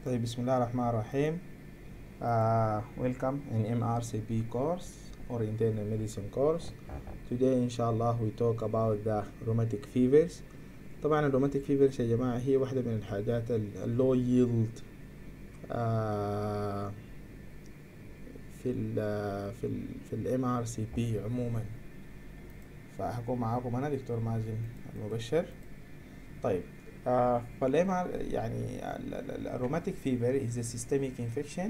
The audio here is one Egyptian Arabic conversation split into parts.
طيب بسم الله الرحمن الرحيم uh, welcome in MRCP course or internal medicine course today inshallah we talk about the rheumatic fevers طبعا الروماتيك فيفرز يا جماعة هي واحدة من الحاجات اللو ييلد في ال في ال في الام ار سي بي عموما فهكون معاكم انا دكتور مازن المبشر طيب آه فالام ار يعني الروماتيك فيفر is a systemic infection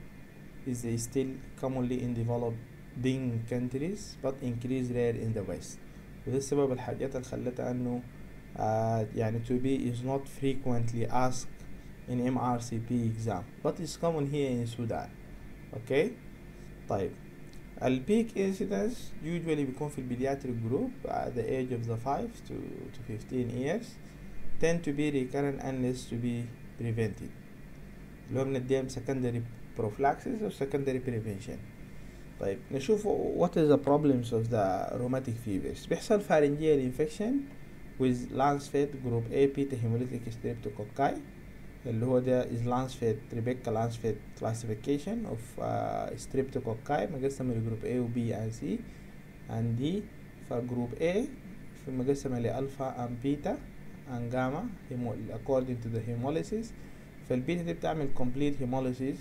is a still commonly in developing countries but increase rare in the west وده السبب الحاجات اللي خلتها انه uh, يعني to be is not frequently asked in MRCP exam but is common here in Sudan okay طيب ال peak incidence usually بيكون في البيدياتريك group at the age of the 5 to, to 15 years tend to be recurrent unless to be prevented اللي هو بنديهم secondary prophylaxis or secondary prevention طيب نشوف what is the problems of the rheumatic fevers بيحصل pharyngeal infection with Lancet group A beta hemolytic streptococci اللي هو ده is Lancet Rebecca Lancet classification of uh, streptococci مقسمة لجروب A و B and C and D فجروب A في مقسمة لألفا and بيتا and gamma according to the hemolysis فالبيتا دي بتعمل complete hemolysis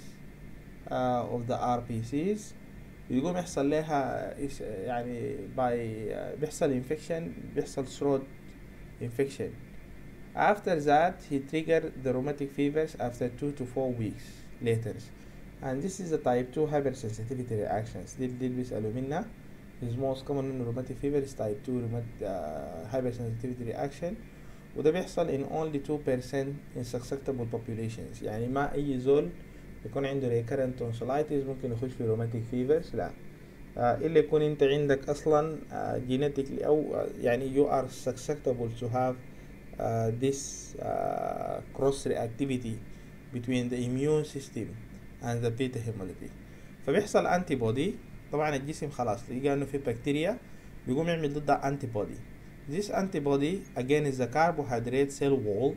uh, of the RPCs بيقوم يحصل لها يعني باي بيحصل infection بيحصل throat infection after that he trigger the rheumatic fevers after two to four weeks later and this is the type 2 hypersensitivity reactions دي اللي بيسألوا منها is most common rheumatic fever is type 2 rheumatic uh, hypersensitivity reaction وده بيحصل in only 2% in susceptible populations يعني ما أي زول يكون عنده recurrent tonsillitis ممكن يخش في rheumatic fevers لا آه إلا يكون أنت عندك أصلا آه genetically أو آه يعني you are susceptible to have uh, this uh, cross reactivity between the immune system and the beta hemolytic فبيحصل انتي بودي طبعا الجسم خلاص لقى انه في بكتيريا بيقوم يعمل ضدها انتي بودي this antibody again is the carbohydrate cell wall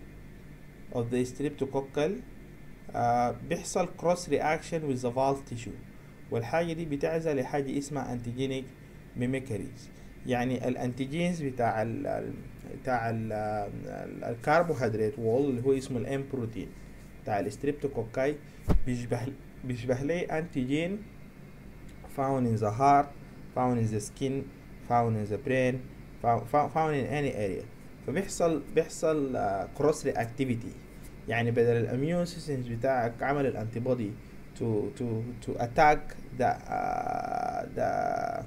of the streptococcal uh, بيحصل cross reaction with the valve tissue والحاجة دي بتعزى لحاجة اسمها antigenic mimicries يعني الانتيجينز بتاع ال بتاع ال الكربوهيدرات وول اللي هو اسمه الام بروتين بتاع الستريبتوكوكاي بيشبه بيشبه لي انتيجين found in the heart found in the skin found in the brain found in any area فبيحصل بيحصل كروس رياكتيفيتي يعني بدل الاميون سيستمز بتاعك عمل الانتي بودي to to to attack the uh, the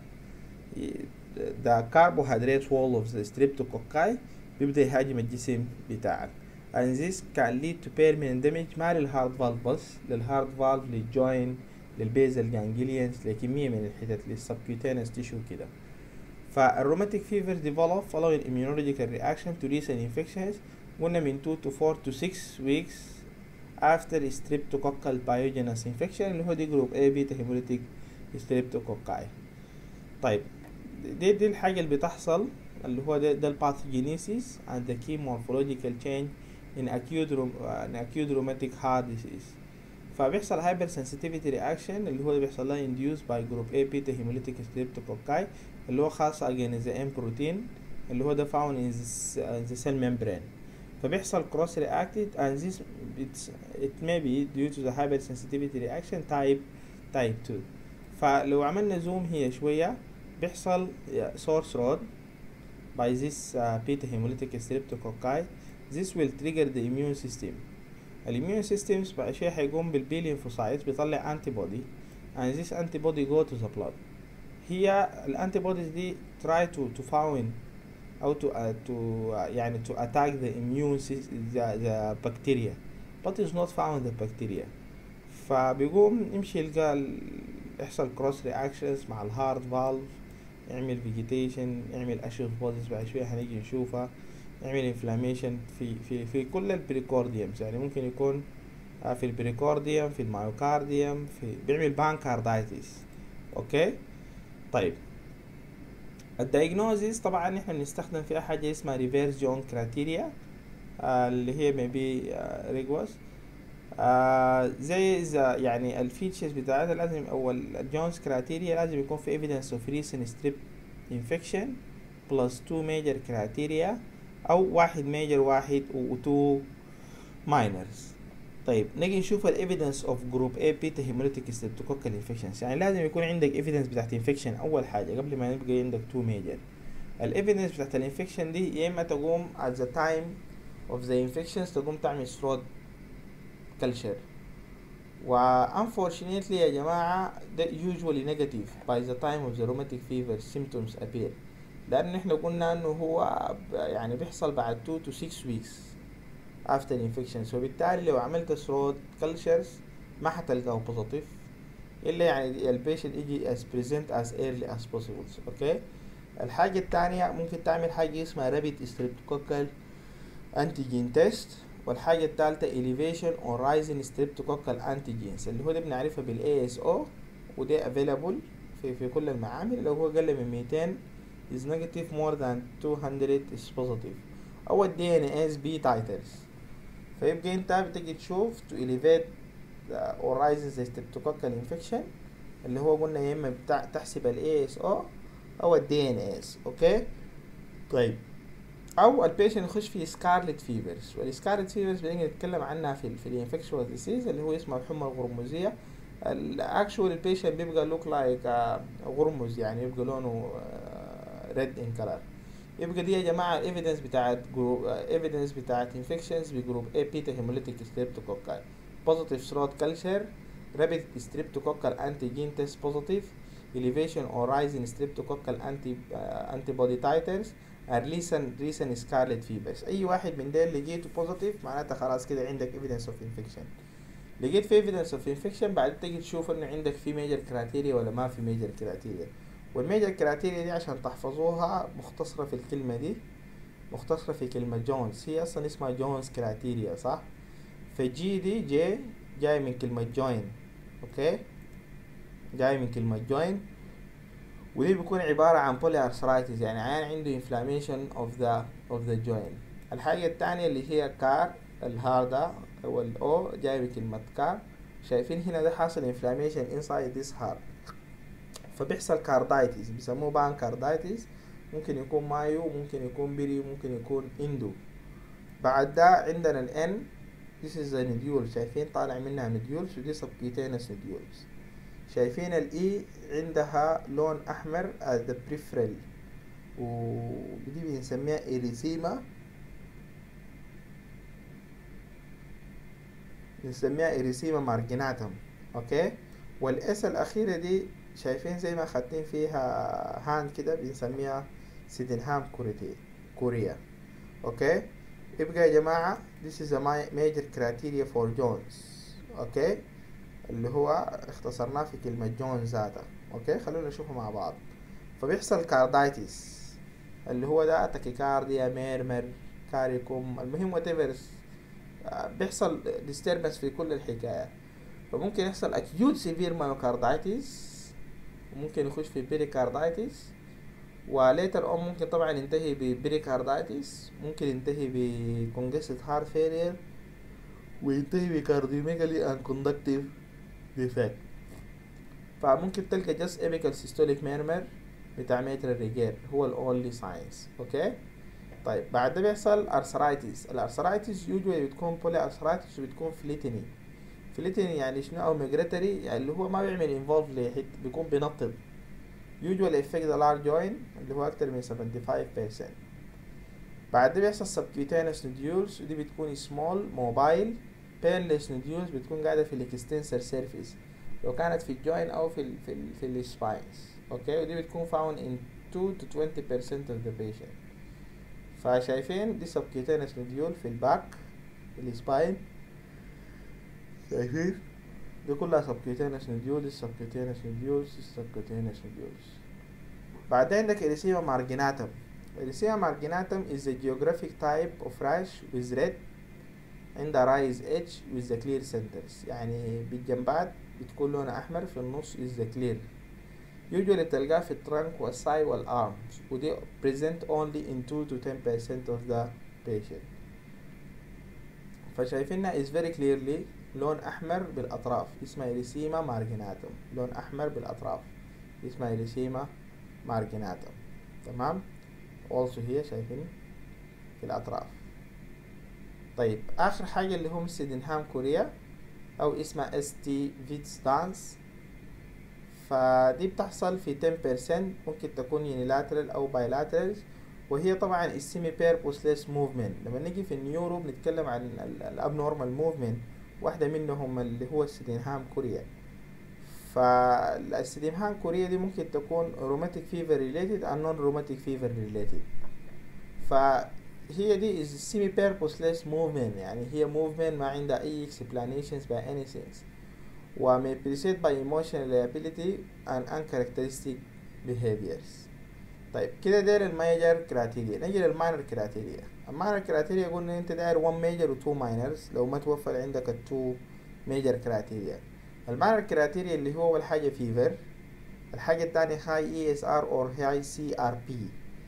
the carbohydrate wall of the streptococci بيبدأ يهاجم الجسم بتاعك and this can lead to permanent damage ما للهارد فالف بس للهارد فالف للجوين للبيزل جانجليانز لكمية من الحتت للسبكيوتينس تيشو كده فالروماتيك فيفر develop following immunological reaction to recent infections قلنا من 2 to 4 to 6 weeks after streptococcal pyogenes infection اللي هو دي جروب A بيتا هيموليتيك streptococci طيب دي دي الحاجة اللي بتحصل اللي هو ده, ده الباثوجينيسيس and the key morphological change in acute in acute rheumatic heart disease فبيحصل hyper sensitivity reaction اللي هو بيحصل لها induced by group A beta hemolytic streptococci اللي هو خاص against the M protein اللي هو ده found in the, in the cell membrane فبيحصل cross reacted and this it's, it may be due to the hyper sensitivity reaction type type 2 فلو عملنا زوم هي شوية بيحصل source rod by this uh, beta hemolytic streptococci this will trigger the immune system الاميون systems بعد شوية هيقوم بالبي lymphocytes بيطلع antibody and this antibody go to the blood هي الانتيبوديز دي try to to found أو to uh, to uh, يعني to attack the immune system the, the bacteria but is not found the bacteria فبيقوم يمشي يلقى يحصل cross reactions مع الهارد فالف يعمل فيجيتيشن يعمل اشوف بوديز بعد شويه هنيجي نشوفها يعمل انفلاميشن في في في كل البريكورديومز يعني ممكن يكون في البريكورديوم في المايوكارديوم في بيعمل بانكاردايتس اوكي طيب الدايجنوزيس طبعا احنا بنستخدم فيها حاجه اسمها ريفيرس جون كرايتيريا اللي هي ميبي ريجوس آه زي اذا يعني الفيتشرز بتاعتها لازم او الجونز كرايتيريا لازم يكون في evidence of recent strep infection plus two major criteria او واحد major واحد و two minors طيب نيجي نشوف الايفيدنس اوف جروب اي بيتا هيموليتيك ستريبتوكوكال انفكشنز يعني لازم يكون عندك ايفيدنس بتاعت انفكشن اول حاجه قبل ما يبقى عندك تو ميجر الايفيدنس بتاعت الانفكشن دي يا اما تقوم at the time of the infections تقوم تعمل ثروت culture و unfortunately يا جماعة ده usually negative by the time of the rheumatic fever symptoms appear لأن احنا قلنا انه هو يعني بيحصل بعد 2 to 6 weeks after infections وبالتالي لو عملت ثروت cultures ما حتلقاه بوزيتيف الا يعني البيشنت يجي as present as early as possible اوكي الحاجة التانية ممكن تعمل حاجة اسمها رابيد streptococcal antigen test والحاجة التالتة elevation or rising streptococcal antigens اللي هو ده بنعرفها بال ASO وده available في في كل المعامل اللي هو أقل من 200 is negative more than 200 is positive أو ال DNase B titers فيبقى أنت بتجي تشوف to elevate uh, or rising the streptococcal infection اللي هو قلنا يا إما بتاع تحسب ال ASO أو ال DNase أوكي طيب او البيشنت يخش في سكارلت فيفرز والسكارلت فيفرز بنيجي نتكلم عنها في ال في الانفكشوال ديسيز اللي هو اسمه الحمى الغرموزيه الاكشوال البيشنت بيبقى لوك لايك غرمز يعني يبقى لونه ريد ان كلر يبقى دي يا جماعه ايفيدنس بتاعت جروب ايفيدنس بتاعت انفكشنز بجروب اي بيتا هيموليتيك ستريبتوكوكال بوزيتيف ثروت كلشر رابيد ستريبتوكوكال انتي جين تيست بوزيتيف elevation or rising streptococcal anti uh, antibody titers recent recent scarlet fevers اي واحد من دول لقيته بوزيتيف معناتها خلاص كده عندك evidence of infection لقيت في evidence of infection بعد تيجي تشوف انه عندك في major criteria ولا ما في major criteria والميجر كرايتيريا دي عشان تحفظوها مختصرة في الكلمة دي مختصرة في كلمة جونز هي أصلا اسمها جونز كرايتيريا صح فجي دي جي جاي من كلمة جوين أوكي جاي من كلمة جوين ودي بيكون عبارة عن بولي ارثرايتس يعني عيان عنده inflammation of the of the joint الحاجة التانية اللي هي كار الهاردة أو الأو جاي بكلمة كار شايفين هنا ده حاصل inflammation inside this heart فبيحصل كاردايتس بيسموه بان كاردايتس ممكن يكون مايو ممكن يكون بري ممكن يكون اندو بعد ده عندنا الان this is a nodule شايفين طالع منها نوديولز ودي subcutaneous nodules شايفين الاي عندها لون احمر as the peripheral ودي بنسميها إريثيما بنسميها إريثيما مارجيناتم اوكي والاس الاخيرة دي شايفين زي ما خدتين فيها هاند كده بنسميها سيدنهام كوريتي كوريا اوكي يبقى يا جماعة this is a major criteria for Jones اوكي اللي هو اختصرناه في كلمة جون ذاتها اوكي خلونا نشوفه مع بعض فبيحصل كاردايتس اللي هو ده تاكيكارديا ميرمر كاريكوم المهم whatever بيحصل disturbance في كل الحكاية فممكن يحصل acute severe myocarditis وممكن يخش في بيريكاردايتس وليتر اون ممكن طبعا ينتهي ببريكاردايتس ممكن ينتهي بكونجستد هارت فيلير وينتهي بكارديوميجالي ان كوندكتيف ديفكت فممكن تلقى جس ايبيكال سيستوليك ميرمر بتاع ميتر ريجير هو الاونلي ساينس اوكي طيب بعد ده بيحصل ارثرايتس الارثرايتس يوجوالي بتكون بولي ارثرايتس وبتكون فليتني فليتني يعني شنو او ميجريتري يعني اللي هو ما بيعمل انفولف لحد بيكون بينطط usually affect the large joint اللي هو أكتر من 75% بعد ده بيحصل subcutaneous nodules ودي بتكون small mobile painless nodules بتكون قاعدة في الاكستنسر سيرفيس لو كانت في الجوين أو في ال في ال في السباينز اوكي ودي بتكون found in 2 to 20% of the patient فشايفين دي subcutaneous nodule في الباك في السباين شايفين دي كلها subcutaneous nodules subcutaneous nodules subcutaneous nodules بعدين عندك erythema marginatum erythema marginatum is a geographic type of rash with red عندها rise edge with the clear centers يعني بالجنبات بتكون لونها أحمر في النص is the clear usually تلقاه في الترنك والساي والارمز ودي present only in 2 to 10% of the patient فشايفينها is very clearly لون احمر بالاطراف اسمها اريسيما مارجيناتوم لون احمر بالاطراف اسمها اريسيما مارجيناتوم تمام also هي شايفين في الاطراف طيب اخر حاجه اللي هم سيدنهام كوريا او اسمها اس تي فيتس دانس فدي بتحصل في 10% ممكن تكون يونيلاترال او بايلاترال وهي طبعا السيمي بيربوسليس موفمنت لما نيجي في النيورو بنتكلم عن الابنورمال موفمنت واحدة منهم اللي هو السيدنهام كوريا فالسيدنهام كوريا دي ممكن تكون روماتيك فيفر ريليتد او نون روماتيك فيفر ريليتد فهي دي is semi purposeless movement يعني هي movement ما عندها اي explanations by anything و may precede by emotional liability and uncharacteristic behaviors طيب كده داير الميجر كراتيريا نجي للماينر كراتيريا الماينر كراتيريا قلنا انت داير 1 ميجر و 2 ماينرز لو ما توفر عندك ال 2 ميجر كراتيريا الماينر كراتيريا اللي هو اول حاجه فيفر الحاجه الثانيه هاي اي اس ار اور هاي سي ار بي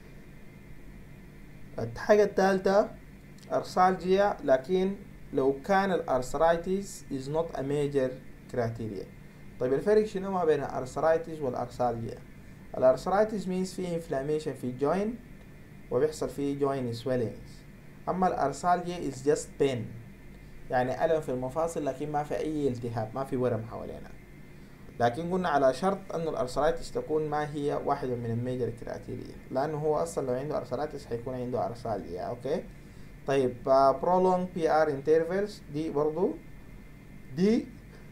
الحاجه الثالثه ارسالجيا لكن لو كان الارثرايتس is not a major criteria طيب الفرق شنو ما بين الارثرايتس والارثالجيا الارثرايتس means في inflammation في joint وبيحصل فيه joint swellings اما الارثالجيا is just pain يعني الم في المفاصل لكن ما في اي التهاب ما في ورم حوالينا لكن قلنا على شرط انه الارثرايتس تكون ما هي واحدة من الميجر كريتيريا لانه هو اصلا لو عنده ارثرايتس حيكون عنده ارثالجيا اوكي طيب uh, prolonged PR intervals دي برضو دي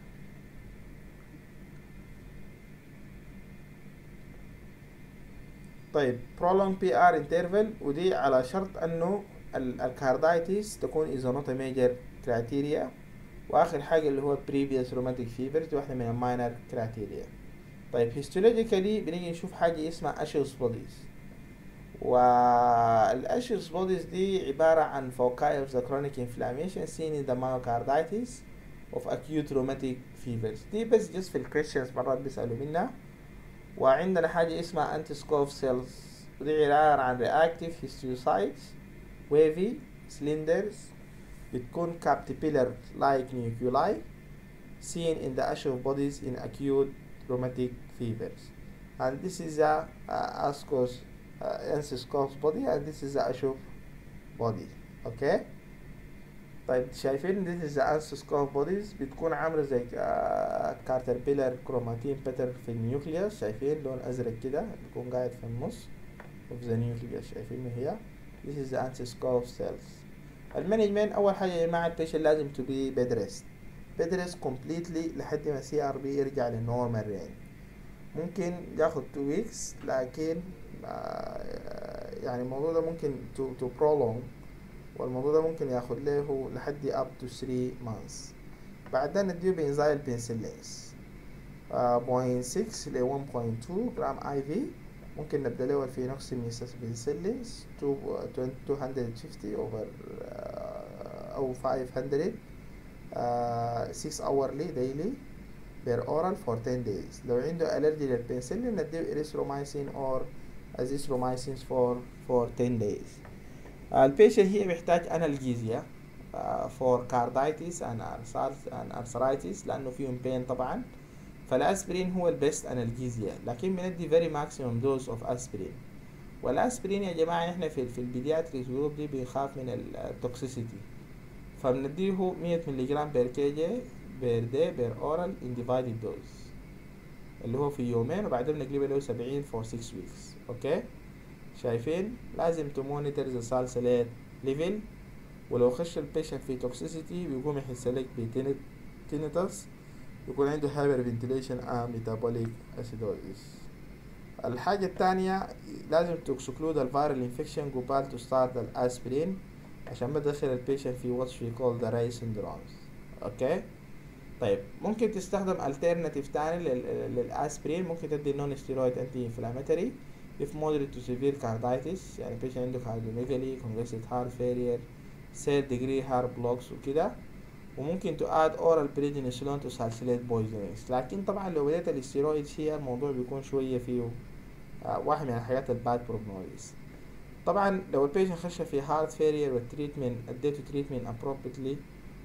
طيب prolonged PR interval ودي على شرط انه الكاردايتس تكون is not a major criteria واخر حاجه اللي هو previous rheumatic fever دي واحده من الماينر criteria طيب histologically بنيجي نشوف حاجه اسمها Ashes bodies والاشيس بوديز دي عبارة عن foci of the chronic inflammation seen in the myocarditis of acute rheumatic fevers دي بس جس في الكريستيانز مرات بيسألوا منها وعندنا حاجة اسمها انتسكوف سيلز ودي عبارة عن reactive histiocytes wavy cylinders بتكون caterpillar like nuclei seen in the ashes bodies in acute rheumatic fevers and this is a uh, ascos uh, ancestor's body and this is the ashov body okay طيب شايفين this is the ancestor bodies بتكون عاملة زي كارتربيلر كروماتين باتر في النيوكليوس شايفين لون أزرق كده بيكون قاعد في النص of the nucleus شايفين هي this is the ancestor cells المانجمنت أول حاجة يا جماعة البيشنت لازم to be bed rest bed rest completely لحد ما سي ار بي يرجع للنورمال رينج ممكن ياخد 2 weeks لكن يعني الموضوع ده ممكن to, to prolong والموضوع ده ممكن ياخد له لحد up to 3 months بعد ده نديه بنزايل بنسلينز بوينت 6 ل 1.2 جرام اي في ممكن نبدا له الفينوكسيميسس بنسلينز 250 over او 500 6 hourly daily بير oral for 10 days لو عنده allergy للبنسلين نديه اريثرومايسين or azithromycin for for 10 days البيشنت هي بيحتاج انالجيزيا فور كاردايتس and arthritis لانه فيهم بين طبعا فالاسبرين هو البيست انالجيزيا لكن بندي فيري ماكسيموم دوز اوف اسبرين والاسبرين يا جماعه احنا في في البيدياتريك جروب دي بنخاف من التوكسيسيتي فبنديه 100 ملي جرام بير كي جي بير دي بير اورال ان ديفايدد دوز اللي هو في يومين وبعدين بنقلبه له 70 for 6 weeks اوكي شايفين لازم تمونيتور ذا سالسليت ليفل ولو خش البيشنت في توكسيسيتي بيقوم يحس لك بتينيتس يكون عنده هايبر فنتيليشن ام ميتابوليك اسيدوزيس الحاجة الثانية لازم تكسكلود الفيرال انفكشن قبال تو ستارت الاسبرين عشان ما تدخل البيشنت في واتش وي كول ذا راي سندرومز اوكي طيب ممكن تستخدم alternative تاني للاسبرين ممكن تدي نون ستيرويد انتي انفلاماتوري if moderate to severe carditis يعني patient عنده cardiomegaly congested heart failure third degree heart blocks وكده وممكن to add oral prednisolone to salicylate poisonings لكن طبعا لو بدأت الاستيرويد هي الموضوع بيكون شوية فيه آه واحد من الحاجات الباد بروجنوزيس طبعا لو البيشنت خش في heart failure والتريتمنت اديته تريتمنت appropriately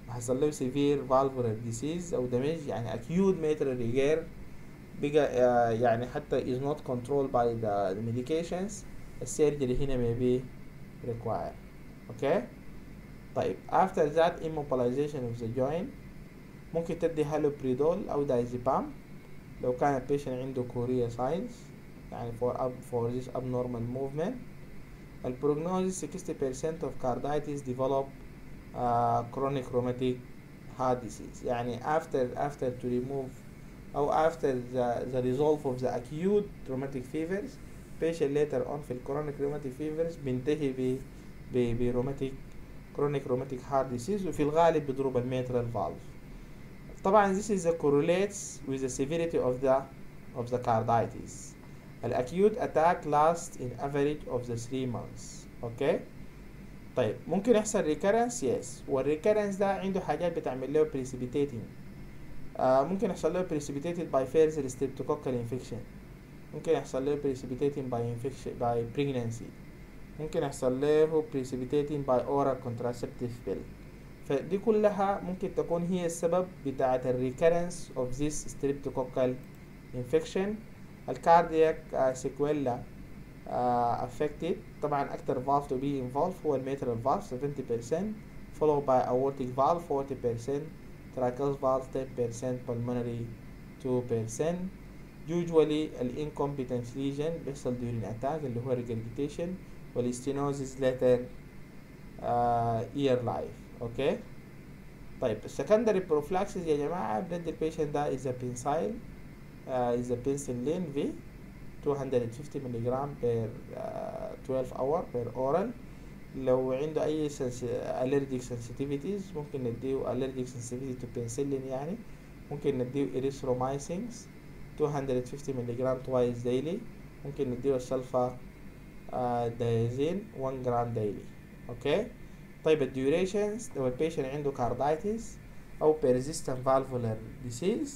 حصل له severe valvular disease او دمج يعني acute mitral regurg بقى آه، يعني حتى is not controlled by the, the medications السيرجري هنا may be required okay طيب after that immobilization of the joint ممكن تدي هالوبريدول او دايزيبام لو كان البيشنت عنده كوريا ساينز يعني for up for this abnormal movement البروجنوزيس 60% of carditis develop uh, chronic rheumatic heart disease يعني after after to remove أو after the, the resolve of the acute rheumatic fevers patient later on في chronic rheumatic fevers بينتهي ب ب rheumatic chronic rheumatic heart disease وفي الغالب بيضرب الميترال valve طبعا this is a correlates with the severity of the of the carditis الأكيوت attack lasts in average of the 3 months اوكي طيب ممكن يحصل recurrence yes والريكرنس ده عنده حاجات بتعمل له precipitating آه ممكن يحصل له precipitated by first streptococcal infection ممكن يحصل له precipitating by infection by pregnancy ممكن يحصل له precipitating by oral contraceptive pill فدي كلها ممكن تكون هي السبب بتاعة الريكرنس of this streptococcal infection الكاردياك سيكويلا affected طبعا أكتر valve to be involved هو الميترال valve 70% followed by aortic valve 40% tracheal valve 10% pulmonary 2% usually الانcompetence lesion بيحصل during attack اللي هو regurgitation والstenosis later uh, ear life اوكي طيب السكندري بروفلاكسيس يا جماعة بندي البيشنت ده is a penicillin uh, is a penicillin V 250 ملي جرام per uh, 12 hour per oral لو عنده أي allergic sensitivities ممكن نديه allergic sensitivity to penicillin يعني ممكن نديه erythromycin 250 ملي جرام twice daily ممكن نديه السلفا uh, دايزين 1 جرام daily اوكي طيب الديوريشنز لو البيشنت عنده كاردايتس او persistent valvular disease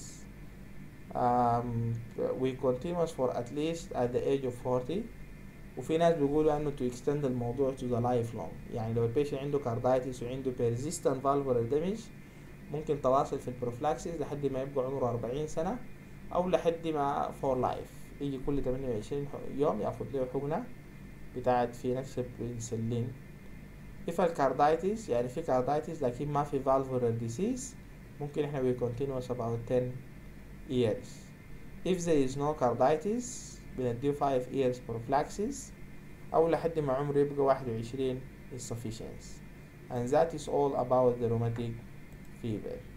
um, we continuous for at least at the age of 40 وفي ناس بيقولوا انه to extend الموضوع to the lifelong يعني لو البيشنت عنده كاردايتس وعنده persistent valvular damage ممكن تواصل في البروفلاكسيس لحد ما يبقى عمره 40 سنة او لحد ما for life يجي كل 28 يوم ياخد له حقنة بتاعت في نفس البنسلين if الكاردايتس يعني في كاردايتس لكن ما في valvular disease ممكن احنا we continuous about 10 years if there is no carditis بنديه 5 years prophylaxis أو لحد ما عمره يبقى 21 is sufficient and that is all about the rheumatic fever